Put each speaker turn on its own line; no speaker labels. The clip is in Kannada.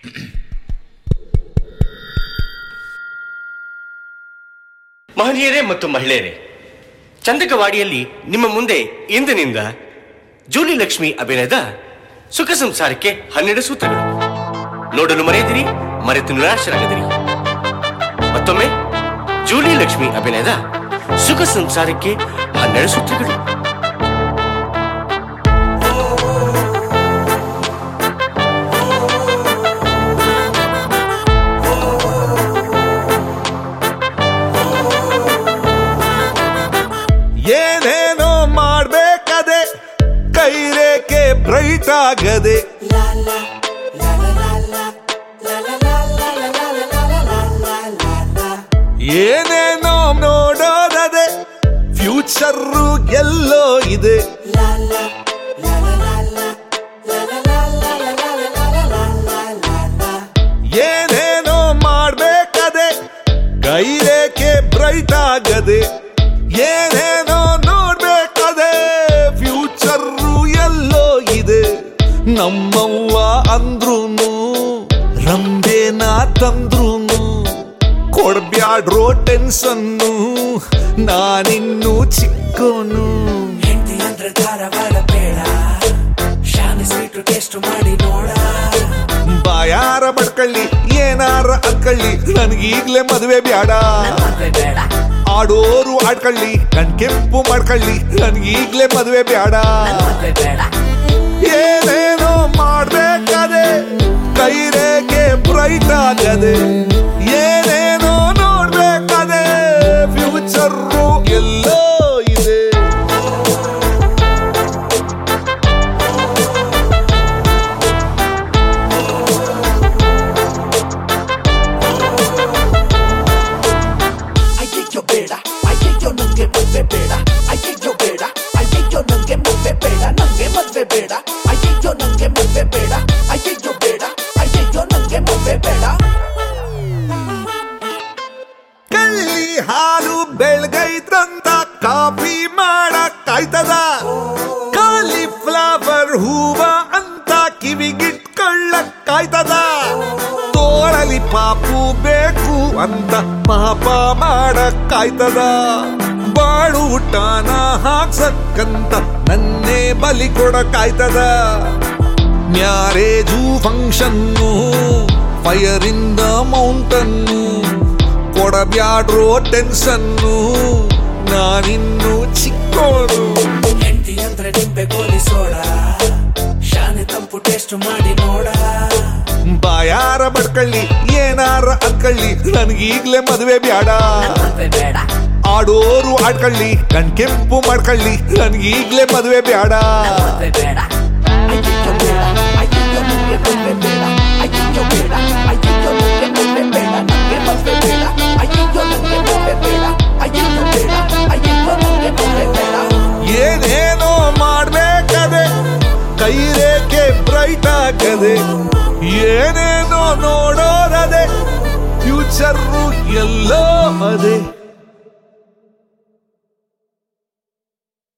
ಮಹನೀಯರೇ ಮತ್ತು ಮಹಿಳೆಯರೇ ಚಂದಕವಾಡಿಯಲ್ಲಿ ನಿಮ್ಮ ಮುಂದೆ ಇಂದಿನಿಂದ ಜೂಲಿ ಲಕ್ಷ್ಮಿ ಅಭಿನಯದ ಸುಖ ಸಂಸಾರಕ್ಕೆ ಹನ್ನೆರಡು ಸೂತ್ರಗಳು ನೋಡಲು ಮರೆಯದಿರಿ ಮರೆತು ನಿರಾಶರಾಗದಿರಿ ಮತ್ತೊಮ್ಮೆ ಜೂಲಿ ಲಕ್ಷ್ಮಿ ಅಭಿನಯದ ಸುಖ ಸಂಸಾರಕ್ಕೆ ಹನ್ನೆರಡು ಸೂತ್ರಗಳು
ಏನೇನೋ ಮಾಡ್ಬೇಕದೆ ಕೈ ರೇಖೆ ಬ್ರೈಟ್ ಆಗದೆ ಏನೇನೋ ನೋಡೋದದೆ ಫ್ಯೂಚರು ಎಲ್ಲೋ ಇದೆ ಏನೇನೋ ಮಾಡ್ಬೇಕದೆ ಕೈ ರೇಖೆ ಬ್ರೈಟ್ ಆಗದೆ ಏನೇನೋ ನೋಡ್ಬೇಕದೆ ಫ್ಯೂಚರು ಎಲ್ಲೋ ಇದೆ ನಮ್ಮವ್ವ ಅಂದ್ರೂನು ರಂಬೇನ ತಂದ್ರೂನು ಕೊಡ್ಬ್ಯಾಡ್ರೋ ಟೆನ್ಸನ್ನು ನಾನಿನ್ನು ಚಿಕ್ಕೋನು
ಹೆಂಡತಿ ಅಂದ್ರೆ ಧಾರವಾಡ ಬೇಡ ಶಾನೆ ಸ್ವೀಟು ಟೇಸ್ಟ್ ಮಾಡಿ ನೋಡ
ಬಾಯಾರ ಬಡ್ಕಳ್ಳಿ ಏನಾರ ಅನ್ಕಳ್ಳಿ ನನ್ಗೀಗ್ಲೇ ಮದುವೆ ಬ್ಯಾಡ
ಮದ್ವೆ ಬೇಡ
ಆಡೋರು ಆಡ್ಕಳ್ಳಿ ಕಣ್ ಕೆಂಪು ಮಾಡ್ಕಳ್ಳಿ ನನ್ಗೀಗ್ಲೇ ಮದುವೆ ಬ್ಯಾಡ
ಮದ್ವೆ ಬೇಡ
ಏನೇನೋ ಮಾಡ್ಬೇಕಾದೆ ಕೈ ರೇಖೆ ಬ್ರೈಟ್ ಆಗದೆ ಏನೇನೋ ನೋಡ್ಬೇಕಾದೆ ಫ್ಯೂಚರ್ ಎಲ್ಲೋ ಇದೆ
ಅಯ್ಯಯ್ಯೋ ಬೇಡ ಅಯ್ಯಯ್ಯೋ ನಂಗೆ ಮದ್ವೆ ಬೇಡ ಅಯ್ಯಯ್ಯೋ ಬೇಡ ಅಯ್ಯಯ್ಯೋ ನಂಗೆ ಮದ್ವೆ ಬೇಡ ನಂಗೆ ಮದ್ವೆ ಬೇಡ ಅಯ್ಯಯ್ಯೋ ನಂಗೆ ಮದ್ವೆ ಬೇಡ ಅಯ್ಯಯ್ಯೋ ಬೇಡ ಅಯ್ಯಯ್ಯೋ ನಂಗೆ ಮದ್ವೆ ಬೇಡ
ಕಳ್ಳಿ ಹಾಲು ಬೆಳ್ಗೈತಂತ ಕಾಫಿ ಮಾಡಕ್ ಕಾಯ್ತದ ಕಾಲಿಫ್ಲವರ್ ಹೂವ ಅಂತ ಕಿವಿಗಿಟ್ಕೊಳ್ಳಕ್ ಕಾಯ್ತದ ತೋಳಲಿ ಪಾಪು ಬೇಕು ಅಂತ ಪಾಪ ಮಾಡಕ್ ಕಾಯ್ತದ ಬಾಳು ಊಟನ ಹಾಕ್ಸಕ್ಕಂತ ನನ್ನೇ ಬಲಿ ಕೊಡಕ್ಕಾಯ್ತದ marriage function fire in the mountain ಕೊಡಬ್ಯಾಡ್ರೋ ಟೆನ್ಸನ್ನು ನಾನಿನ್ನು ಚಿಕ್ಕೋನು
ಹೆಂಡತಿ ಅಂದ್ರೆ ನಿಂಬೆ ಗೋಲಿ ಸೋಡ ಶಾನೆ ತಂಪು ಟೇಸ್ಟ್ ಮಾಡಿ ನೋಡ
ಬಾಯಾರ ಬಡ್ಕಳ್ಳಿ ಏನಾರ ಅನ್ಕಳ್ಳಿ ನನ್ಗೀಗ್ಲೇ ಮದುವೆ ಬ್ಯಾಡ
ಮದ್ವೆ ಬೇಡ
ಆಡೋರು ಆಡ್ಕಳ್ಳಿ ಕಣ್ ಕೆಂಪು ಮಾಡ್ಕಳ್ಳಿ ನನ್ಗೀಗ್ಲೇ ಮದುವೆ ಬ್ಯಾಡ
ಮದ್ವೆ ಬೇಡ ಅಯ್ಯಯ್ಯೋ ಬೇಡ ಅಯ್ಯಯ್ಯೋ ನಂಗೆ ಮದ್ವೆ ಬೇಡ ಅಯ್ಯಯ್ಯೋ ಬೇಡ ಅಯ್ಯಯ್ಯೋ ನಂಗೆ ಮದ್ವೆ ಬೇಡ ನಂಗೆ ಮದ್ವೆ ಬೇಡ ಅಯ್ಯಯ್ಯೋ ನಂಗೆ ಮದ್ವೆ ಬೇಡ ಅಯ್ಯಯ್ಯೋ ಬೇಡ ಅಯ್ಯಯ್ಯೋ ನಂಗೆ ಮದ್ವೆ ಬೇಡ
ಏನೇನೋ ಮಾಡ್ಬೇಕದೆ ಕೈ ರೇಖೆ ಬ್ರೈಟ್ ಆಗದೆ ಏನೇನೋ ನೋಡೋದದೆ ಫ್ಯೂಚರ್ ಎಲ್ಲೋ ಅದೇ